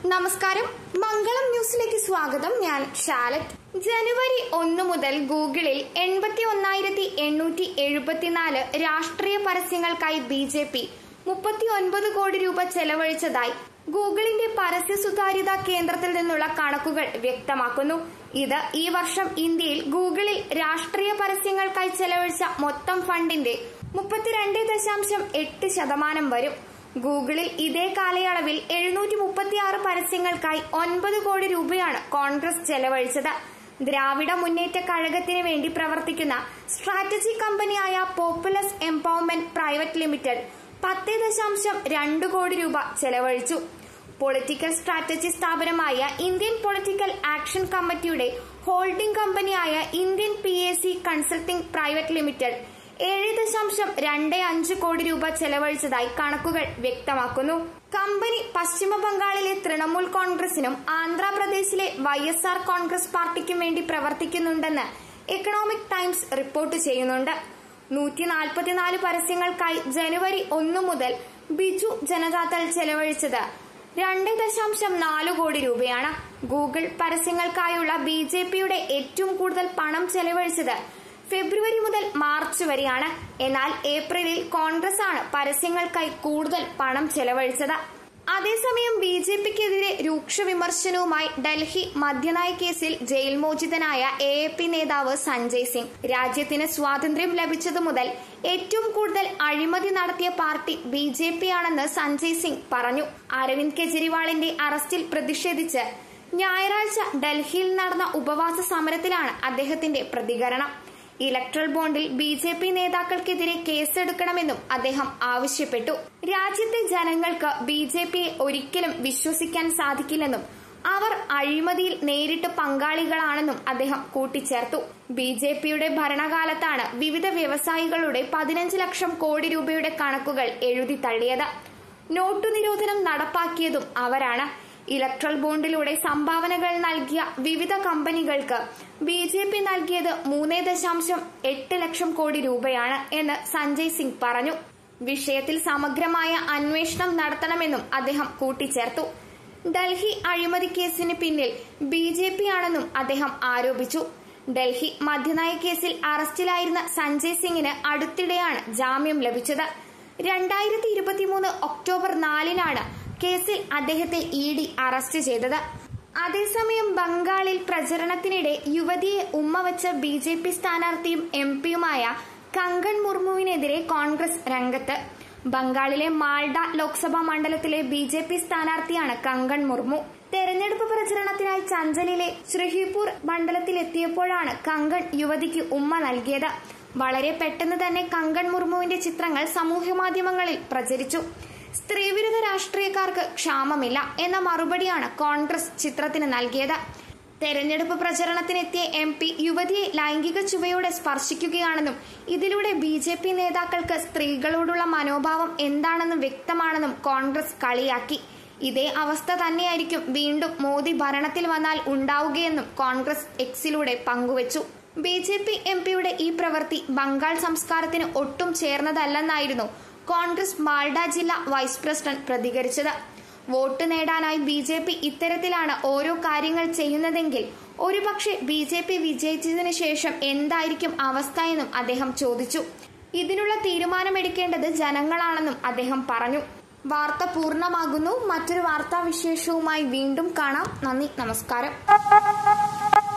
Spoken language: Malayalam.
നമസ്കാരം മംഗളം ന്യൂസിലേക്ക് സ്വാഗതം ഞാൻ ഷാലറ്റ് ജനുവരി ഒന്ന് മുതൽ ഗൂഗിളിൽ എൺപത്തി ഒന്നായിരത്തി എണ്ണൂറ്റി എഴുപത്തിനാല് രാഷ്ട്രീയ പരസ്യങ്ങൾക്കായി ബി ജെ പി മുപ്പത്തി ഒൻപത് കോടി രൂപ ചെലവഴിച്ചതായി ഗൂഗിളിന്റെ പരസ്യ സുതാര്യതാ കേന്ദ്രത്തിൽ നിന്നുള്ള കണക്കുകൾ വ്യക്തമാക്കുന്നു ഇത് ഈ വർഷം ഇന്ത്യയിൽ ഗൂഗിളിൽ രാഷ്ട്രീയ പരസ്യങ്ങൾക്കായി ചെലവഴിച്ച മൊത്തം ഫണ്ടിന്റെ മുപ്പത്തിരണ്ട് ദശാംശം എട്ട് ശതമാനം വരും ഗൂഗിളിൽ ഇതേ കാലയളവിൽ എഴുന്നൂറ്റി മുപ്പത്തിയാറ് പരസ്യങ്ങൾക്കായി ഒൻപത് കോടി രൂപയാണ് കോൺഗ്രസ് ചെലവഴിച്ചത് ദ്രാവിഡ മുന്നേറ്റ കഴകത്തിന് വേണ്ടി പ്രവർത്തിക്കുന്ന സ്ട്രാറ്റജി കമ്പനിയായ പോപ്പുലസ് എംപവർമെന്റ് പ്രൈവറ്റ് ലിമിറ്റഡ് പത്ത് ദശാംശം രണ്ട് കോടി രൂപ ചെലവഴിച്ചു പൊളിറ്റിക്കൽ സ്ട്രാറ്റജി സ്ഥാപനമായ ഇന്ത്യൻ പൊളിറ്റിക്കൽ ആക്ഷൻ കമ്മിറ്റിയുടെ ഹോൾഡിംഗ് കമ്പനിയായ Indian P A C consulting private limited ഏഴ് ദശാംശം രണ്ട് അഞ്ച് കോടി രൂപ ചെലവഴിച്ചതായി കണക്കുകൾ വ്യക്തമാക്കുന്നു കമ്പനി പശ്ചിമ ബംഗാളിലെ തൃണമൂൽ കോൺഗ്രസിനും ആന്ധ്രാപ്രദേശിലെ വൈ എസ് ആർ കോൺഗ്രസ് പാർട്ടിക്കും വേണ്ടി പ്രവർത്തിക്കുന്നുണ്ടെന്ന് എക്കണോമിക് ടൈംസ് റിപ്പോർട്ട് ചെയ്യുന്നുണ്ട് നൂറ്റി നാൽപ്പത്തിനാല് പരസ്യങ്ങൾക്കായി ജനുവരി ഒന്ന് മുതൽ ബിജു ജനതാദൾ ചെലവഴിച്ചത് രണ്ട് ദശാംശം നാല് കോടി രൂപയാണ് ഗൂഗിൾ പരസ്യങ്ങൾക്കായുള്ള ബി ജെ പിയുടെ ഏറ്റവും കൂടുതൽ പണം ചെലവഴിച്ചത് ഫെബ്രുവരി മുതൽ മാർച്ച് വരെയാണ് എന്നാൽ ഏപ്രിലിൽ കോൺഗ്രസ് ആണ് പരസ്യങ്ങൾക്കായി കൂടുതൽ പണം ചെലവഴിച്ചത് അതേസമയം ബി ജെ പിക്കെതിരെ രൂക്ഷ വിമർശനവുമായി ഡൽഹി മദ്യനയ കേസിൽ ജയിൽ മോചിതനായ എ എ പി നേതാവ് സഞ്ജയ് സിംഗ് രാജ്യത്തിന് സ്വാതന്ത്ര്യം ലഭിച്ചതു മുതൽ ഏറ്റവും കൂടുതൽ അഴിമതി നടത്തിയ പാർട്ടി ബി ജെ പി ആണെന്ന് സഞ്ജയ് സിംഗ് പറഞ്ഞു അരവിന്ദ് കെജ്രിവാളിന്റെ അറസ്റ്റിൽ പ്രതിഷേധിച്ച് ഞായറാഴ്ച ഡൽഹിയിൽ നടന്ന ഉപവാസ സമരത്തിലാണ് അദ്ദേഹത്തിന്റെ പ്രതികരണം ഇലക്ട്രൽ ബോണ്ടിൽ ബി ജെ പി നേതാക്കൾക്കെതിരെ കേസെടുക്കണമെന്നും അദ്ദേഹം ആവശ്യപ്പെട്ടു രാജ്യത്തെ ജനങ്ങൾക്ക് ബി ജെ പിയെ ഒരിക്കലും വിശ്വസിക്കാൻ സാധിക്കില്ലെന്നും അവർ അഴിമതിയിൽ നേരിട്ട് പങ്കാളികളാണെന്നും അദ്ദേഹം കൂട്ടിച്ചേർത്തു ബി ജെ പിയുടെ ഭരണകാലത്താണ് വിവിധ വ്യവസായികളുടെ പതിനഞ്ച് ലക്ഷം കോടി രൂപയുടെ കണക്കുകൾ എഴുതി തള്ളിയത് നോട്ടു നിരോധനം നടപ്പാക്കിയതും അവരാണ് ഇലക്ട്രൽ ബോണ്ടിലൂടെ സംഭാവനകൾ നൽകിയ വിവിധ കമ്പനികൾക്ക് ബി ജെ പി നൽകിയത് മൂന്ന് ദശാംശം എട്ട് ലക്ഷം കോടി രൂപയാണ് എന്ന് സഞ്ജയ് സിംഗ് പറഞ്ഞു വിഷയത്തിൽ സമഗ്രമായ അന്വേഷണം നടത്തണമെന്നും അദ്ദേഹം കൂട്ടിച്ചേർത്തു ഡൽഹി അഴിമതി കേസിന് പിന്നിൽ ബി ജെ പി ആണെന്നും അദ്ദേഹം ആരോപിച്ചു ഡൽഹി മദ്യനയ കേസിൽ അറസ്റ്റിലായിരുന്ന സഞ്ജയ് സിംഗിന് അടുത്തിടെയാണ് ജാമ്യം ലഭിച്ചത് രണ്ടായിരത്തി ഇരുപത്തിമൂന്ന് ഒക്ടോബർ നാലിനാണ് കേസിൽ അദ്ദേഹത്തെ ഇ ഡി അറസ്റ്റ് ചെയ്തത് അതേസമയം ബംഗാളിൽ പ്രചരണത്തിനിടെ യുവതിയെ ഉമ്മ വച്ച ബി ജെ പി സ്ഥാനാർത്ഥിയും എം പിയുമായ കങ്കൺ മുർമുവിനെതിരെ കോൺഗ്രസ് രംഗത്ത് ബംഗാളിലെ മാൾഡ ലോക്സഭാ മണ്ഡലത്തിലെ ബി ജെ പി സ്ഥാനാർത്ഥിയാണ് കങ്കൺ മുർമു തെരഞ്ഞെടുപ്പ് പ്രചരണത്തിനായി ചഞ്ചലിലെ ശ്രീഹിപൂർ മണ്ഡലത്തിലെത്തിയപ്പോഴാണ് കങ്കൺ യുവതിക്ക് ഉമ്മ നൽകിയത് വളരെ പെട്ടെന്ന് തന്നെ കങ്കൺ മുർമുവിന്റെ ചിത്രങ്ങൾ സമൂഹമാധ്യമങ്ങളിൽ പ്രചരിച്ചു സ്ത്രീവിരുദ്ധ രാഷ്ട്രീയക്കാർക്ക് ക്ഷാമമില്ല എന്ന മറുപടിയാണ് കോൺഗ്രസ് ചിത്രത്തിന് നൽകിയത് തെരഞ്ഞെടുപ്പ് പ്രചരണത്തിനെത്തിയ എം പി യുവതിയെ ലൈംഗിക ചുവയോടെ സ്പർശിക്കുകയാണെന്നും ഇതിലൂടെ ബി ജെ പി നേതാക്കൾക്ക് സ്ത്രീകളോടുള്ള മനോഭാവം എന്താണെന്നും വ്യക്തമാണെന്നും കോൺഗ്രസ് കളിയാക്കി ഇതേ അവസ്ഥ തന്നെയായിരിക്കും വീണ്ടും മോദി ഭരണത്തിൽ വന്നാൽ ഉണ്ടാവുകയെന്നും കോൺഗ്രസ് എക്സിലൂടെ പങ്കുവച്ചു ബി ജെ പി എം പിയുടെ ഈ പ്രവൃത്തി ബംഗാൾ സംസ്കാരത്തിന് ഒട്ടും ചേർന്നതല്ലെന്നായിരുന്നു കോൺഗ്രസ് മാൾഡ ജില്ലാ വൈസ് പ്രസിഡന്റ് പ്രതികരിച്ചത് വോട്ട് നേടാനായി ബി ജെ പി ഇത്തരത്തിലാണ് ഓരോ കാര്യങ്ങൾ ചെയ്യുന്നതെങ്കിൽ ഒരുപക്ഷെ ബി ജെ പി വിജയിച്ചതിന് ശേഷം എന്തായിരിക്കും അവസ്ഥ എന്നും അദ്ദേഹം ചോദിച്ചു ഇതിനുള്ള തീരുമാനമെടുക്കേണ്ടത് ജനങ്ങളാണെന്നും അദ്ദേഹം പറഞ്ഞു വാർത്ത പൂർണ്ണമാകുന്നു മറ്റൊരു വാർത്താ വിശേഷവുമായി വീണ്ടും കാണാം നന്ദി നമസ്കാരം